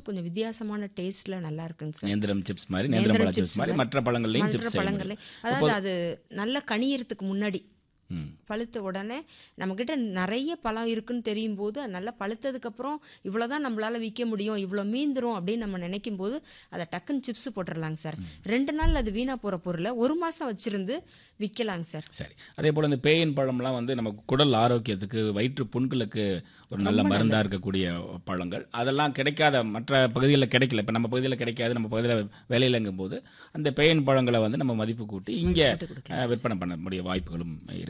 கொஞ்சம் வித்தியாசமான டேஸ்ட்ல நல்லா இருக்குங்க சார் நேந்திரம் சிப்ஸ் மாதிரி நேந்திரம் பழ சிப்ஸ் மாதிரி மற்ற பழங்கள்லையும் மற்ற சிப்ஸ் செய்ய பழங்களே முடியும். அதாவது அது நல்லா கனியறதுக்கு முன்னாடி ம். பழுத்த உடனே நம்மக்கிட்ட நிறைய பழம் இருக்குன்னு தெரியும் போது அது நல்லா பழுத்ததுக்கப்புறம் இவ்வளோதான் நம்மளால விற்க முடியும் இவ்வளோ மீந்துரும் அப்படின்னு நம்ம நினைக்கும் போது அதை டக்குன்னு சிப்ஸ் போட்டுடலாங்க சார் ரெண்டு நாள் அது வீணாக போகிற பொருளை ஒரு மாதம் வச்சிருந்து விற்கலாங்க சார் சரி அதே போல் இந்த பேயின் பழம்லாம் வந்து நமக்கு குடல் ஆரோக்கியத்துக்கு வயிற்று புண்களுக்கு ஒரு நல்ல மருந்தாக இருக்கக்கூடிய பழங்கள் அதெல்லாம் கிடைக்காத மற்ற பகுதிகளில் கிடைக்கல இப்போ நம்ம பகுதியில் கிடைக்காது நம்ம பகுதியில் வேலையிலங்கும் போது அந்த பேயின் பழங்களை வந்து நம்ம மதிப்பு கூட்டி இங்கே விற்பனை பண்ண முடிய வாய்ப்புகளும் இருக்குது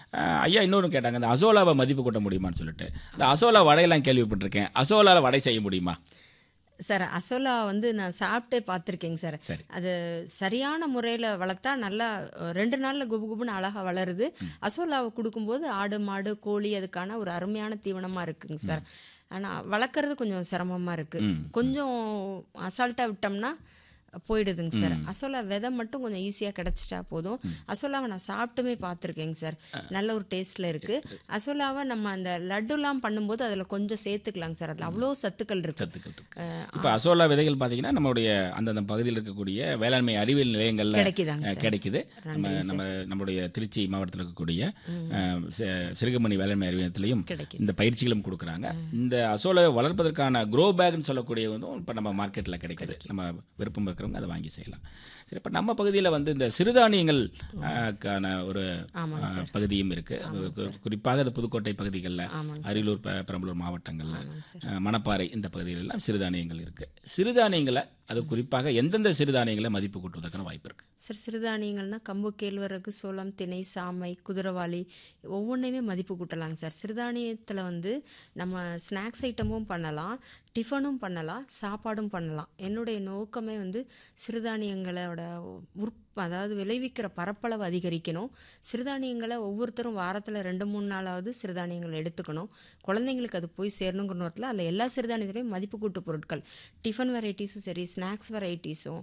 ஐயா இன்னொன்று கேட்டாங்க இந்த அசோலாவை மதிப்பு கூட்ட முடியுமான்னு சொல்லிட்டு இந்த அசோலா வடையெல்லாம் கேள்விப்பட்டிருக்கேன் அசோலாவில் வடை செய்ய முடியுமா சார் அசோலா வந்து நான் சாப்பிட்டே பார்த்துருக்கேங்க சார் சரி. அது சரியான முறையில் வளர்த்தா நல்லா அஹ், ரெண்டு நாளில் குபு குபுன்னு அழகாக வளருது அசோலாவை கொடுக்கும்போது ஆடு மாடு கோழி அதுக்கான ஒரு அருமையான தீவனமாக இருக்குங்க சார் ஆனால் வளர்க்குறது கொஞ்சம் சிரமமாக இருக்குது கொஞ்சம் அசால்ட்டாக விட்டோம்னா போயிடுதுங்க சார் அசோலா விதை மட்டும் கொஞ்சம் ஈஸியாக கிடச்சிட்டா போதும் அசோலாவை நான் சாப்பிட்டுமே பார்த்துருக்கேங்க சார் நல்ல ஒரு டேஸ்ட்டில் இருக்குது அசோலாவை நம்ம அந்த லட்டுலாம் பண்ணும்போது அதில் கொஞ்சம் சேர்த்துக்கலாங்க சார் அதில் அவ்வளோ சத்துக்கள் இருக்குது சத்துக்கள் இருக்கு இப்போ அசோலா விதைகள் பார்த்தீங்கன்னா நம்மளுடைய அந்தந்த பகுதியில் இருக்கக்கூடிய வேளாண்மை அறிவியல் நிலையங்களில் கிடைக்குதாங்க அஹ், கிடைக்குது நம்ம நம்ம நம்முடைய திருச்சி மாவட்டத்தில் இருக்கக்கூடிய அஹ், சி- சிறுகமணி வேளாண்மை அறிவியலத்திலையும் கிடைக்குது. இந்த பயிற்சிகளும் கொடுக்குறாங்க இந்த அசோலை வளர்ப்பதற்கான க்ரோ பேக்னு சொல்லக்கூடிய வந்து இப்போ நம்ம மார்க்கெட்டில் கிடைக்குது நம்ம விருப்பம் இருக்கிறவங்க அதை வாங்கி செய்யலாம் சரி இப்போ நம்ம பகுதியில் வந்து இந்த சிறுதானியங்கள் அஹ், க்கான ஒரு ஆமாங்க அஹ், பகுதியும் இருக்கு கு- குறிப்பாக இந்த புதுக்கோட்டை பகுதிகளில் ஆமாங்க அரியலூர் பெ- பெரம்பலூர் மாவட்டங்களில் அஹ், மணப்பாறை இந்த பகுதிகள் எல்லாம் சிறுதானியங்கள் இருக்கு சிறுதானியங்களை அது குறிப்பாக எந்தெந்த சிறுதானியங்களை மதிப்பு கூட்டுவதற்கான வாய்ப்பு இருக்கு சார் சிறுதானியங்கள்னா கம்பு கேழ்வரகு சோளம் திணை சாமை குதிரவாளி ஒவ்வொன்றையுமே மதிப்பு கூட்டலாங்க சார் சிறுதானியத்தில் வந்து நம்ம ஸ்நாக்ஸ் ஐட்டமும் பண்ணலாம் டிஃபனும் பண்ணலாம் சாப்பாடும் பண்ணலாம் என்னுடைய நோக்கமே வந்து சிறுதானியங்களோட உற் அதாவது விளைவிக்கிற பரப்பளவு அதிகரிக்கணும் சிறுதானியங்களை ஒவ்வொருத்தரும் வாரத்தில் ரெண்டு மூணு நாளாவது சிறுதானியங்கள் எடுத்துக்கணும் குழந்தைங்களுக்கு அது போய் சேரணுங்கிற நேரத்தில் அதில் எல்லா சிறுதானியத்திலையும் மதிப்பு கூட்டு பொருட்கள் டிஃபன் வெரைட்டிஸும் சரி ஸ்நாக்ஸ் வெரைட்டிஸும்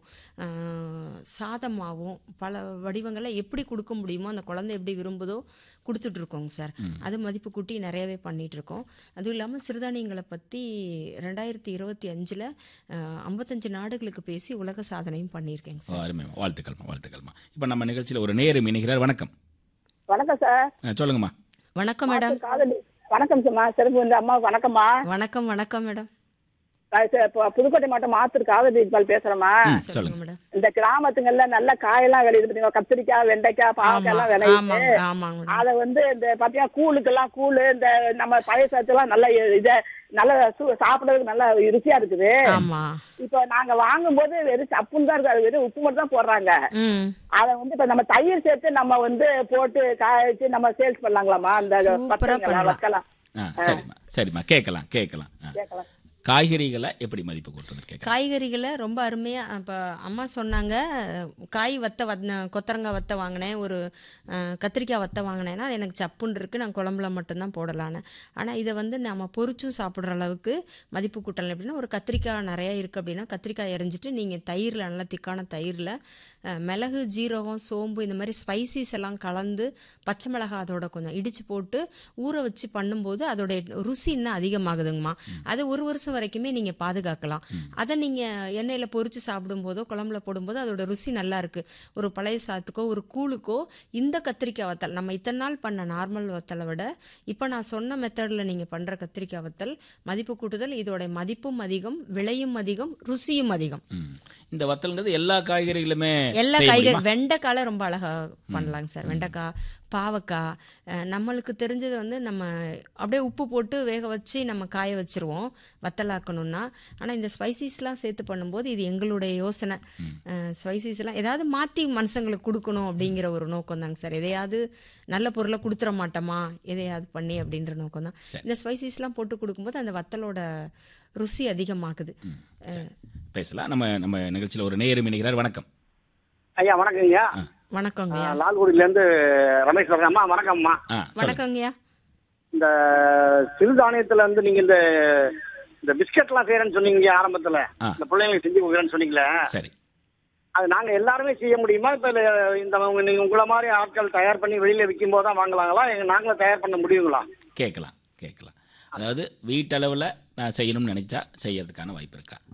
சாதமாகவும் பல வடிவங்களை எப்படி கொடுக்க முடியுமோ அந்த குழந்தை எப்படி விரும்புதோ கொடுத்துட்ருக்கோங்க சார் அது மதிப்பு கூட்டி நிறையவே பண்ணிட்டு இருக்கோம் அதுவும் இல்லாமல் சிறுதானியங்களை பற்றி ரெண்டாயிரத்தி இருபத்தி அஞ்சில் ஐம்பத்தஞ்சு நாடுகளுக்கு பேசி உலக சாதனையும் பண்ணியிருக்கேங்க ஓ, சார் அருமைமா வாழ்த்துக்கள்மா வாழ்த்துக்கள்மா இப்போ நம்ம நிகழ்ச்சியில் ஒரு நேரம் இணைகிறார் வணக்கம் வணக்கம் சார் அஹ், சொல்லுங்கம்மா வணக்கம் மேடம் காதலி வணக்கம் சும்மா சிறப்பு வந்து அம்மாவுக்கு வணக்கம்மா வணக்கம் வணக்கம் மேடம் நான் சே- இப்போ புதுக்கோட்டை மாவட்டம் மாத்தூர் காதலி இக்பால் பேசுறேம்மா ம், சொல்லுங்க சொல்லுங்க மேடம் இந்த கிராமத்துங்கள்ல நல்ல காயெல்லாம் விளையுது பாத்தீங்களா கத்திரிக்காய் வெண்டைக்காய் பாவக்காய் எல்லாம் விளையுது ஆமாங்க ஆமாங்க மேடம் அத வந்து இந்த பாத்தீங்கன்னா கூழுக்கெல்லாம் கூழு இந்த நம்ம பாயசத்தெல்லாம் நல்ல இத நல்ல சு- சாப்பிடறதுக்கு நல்ல ருசியா இருக்குது ஆமா இப்போ நாங்க வாங்கும்போது வெறும் சப்புன்னு தான் இருக்கு அது வெறும் உப்பு மட்டும் தான் போடுறாங்க ம் அத வந்து இப்ப நம்ம தயிர் சேர்த்து நம்ம வந்து போட்டு காய வச்சு நம்ம சேல்ஸ் பண்ணலாங்களாமா அந்த சூப்பரா பச்சைங்களா பண்ணலாம். வக்கலாம் ஆ சரிம்மா சரிம்மா கேட்கலாம் கேட்கலாம் ஆ. கேட்கலாம் காய்கறிகளை எப்படி மதிப்பு கூட்டுறது கேட்கலாம் காய்கறிகளை ரொம்ப அருமையாக இப்போ அம்மா சொன்னாங்க காய் வத்த வந்த கொத்தரங்காய் வத்த வாங்கினேன் ஒரு அஹ், கத்திரிக்காய் வத்த வாங்கினேன்னா அது எனக்கு சப்புன்னு இருக்குது நான் குழம்புல மட்டும்தான் போடலான்னு ஆனால் இதை வந்து நம்ம பொரிச்சும் சாப்பிட்ற அளவுக்கு மதிப்பு கூட்டலாம் எப்படின்னா ஒரு கத்திரிக்காய் நிறையா இருக்குது அப்படின்னா கத்திரிக்காய் எரிஞ்சிட்டு நீங்கள் தயிரில் நல்லா திக்கான தயிரில் அஹ், மிளகு ஜீரகம் சோம்பு இந்த மாதிரி ஸ்பைசிஸ் எல்லாம் கலந்து பச்சை மிளகாய் அதோட கொஞ்சம் இடித்து போட்டு ஊற வச்சு பண்ணும்போது அதோடைய ருசி இன்னும் அதிகமாகுதுங்கம்மா அது ஒரு வருஷம் வரைக்குமே நீங்கள் பாதுகாக்கலாம் அதை நீங்கள் எண்ணெயில் பொரிச்சு சாப்பிடும்போதோ குழம்புல போடும்போது அதோட ருசி நல்லா இருக்கு ஒரு பழைய சாத்துக்கோ ஒரு கூழுக்கோ இந்த கத்திரிக்காய் வத்தல் நம்ம இத்தனை நாள் பண்ண நார்மல் வத்தலை விட இப்போ நான் சொன்ன மெத்தடில் நீங்கள் பண்ணுற கத்திரிக்காய் வத்தல் மதிப்பு கூட்டுதல் இதோட மதிப்பும் அதிகம் விலையும் அதிகம் ருசியும் அதிகம் ம். இந்த வத்தல்ங்கிறது எல்லா காய்கறிகளுமே எல்லா செய்ய காய்கறி முடியுமா? வெண்டைக்கால ரொம்ப அழகா பண்ணலாங்க சார் வெண்டைக்காய் பாவக்காய் அஹ், நம்மளுக்கு தெரிஞ்சது வந்து நம்ம அப்படியே உப்பு போட்டு வேக வச்சு நம்ம காய வச்சிருவோம் வத்தலாக்கணும்னா ஆனால் இந்த ஸ்பைசிஸ்லாம் சேர்த்து பண்ணும்போது இது எங்களுடைய யோசனை ஸ்பைசிஸ்லாம் ஏதாவது மாற்றி மனுஷங்களுக்கு கொடுக்கணும் அப்படிங்கிற ஒரு நோக்கம் தாங்க சார் எதையாவது நல்ல பொருளை கொடுத்துட மாட்டோமா எதையாவது பண்ணி அப்படின்ற நோக்கம் தான் இந்த ஸ்பைசிஸ்லாம் போட்டு கொடுக்கும்போது அந்த வத்தலோட ருசி அதிகமாகுது சரி. பேசலாம் நம்ம நம்ம நிகழ்ச்சியில் ஒரு நேரம் இணைகிறார் வணக்கம் ஐயா வணக்கங்கய்யா வணக்கங்கய்யா லால்குடியில இருந்து ரமேஷ் பேசுறேன் அம்மா வணக்கம்மா ஆ சொல்லுங்க வணக்கங்கய்யா இந்த சிறுதானியத்துல இருந்து நீங்க இந்த இந்த பிஸ்கட் எல்லாம் செய்யறேன்னு சொன்னீங்க ஆரம்பத்துல ஆ. இந்த பிள்ளைங்களுக்கு செஞ்சு கொடுக்குறேன்னு சொன்னீங்களே சரி அது நாங்க எல்லாருமே செய்ய முடியுமா இப்ப இல்ல இந்த உங்க- நீங்க உங்களை மாதிரி ஆட்கள் தயார் பண்ணி வெளியில விற்கும் போது தான் வாங்கலாங்களா எங்க நாங்களும் தயார் பண்ண முடியுங்களா கேட்கலாம் கேட்கலாம் அதாவது வீட்டளவில் நான் செய்யணும்னு நினைச்சா செய்யறதுக்கான வாய்ப்பு இருக்கா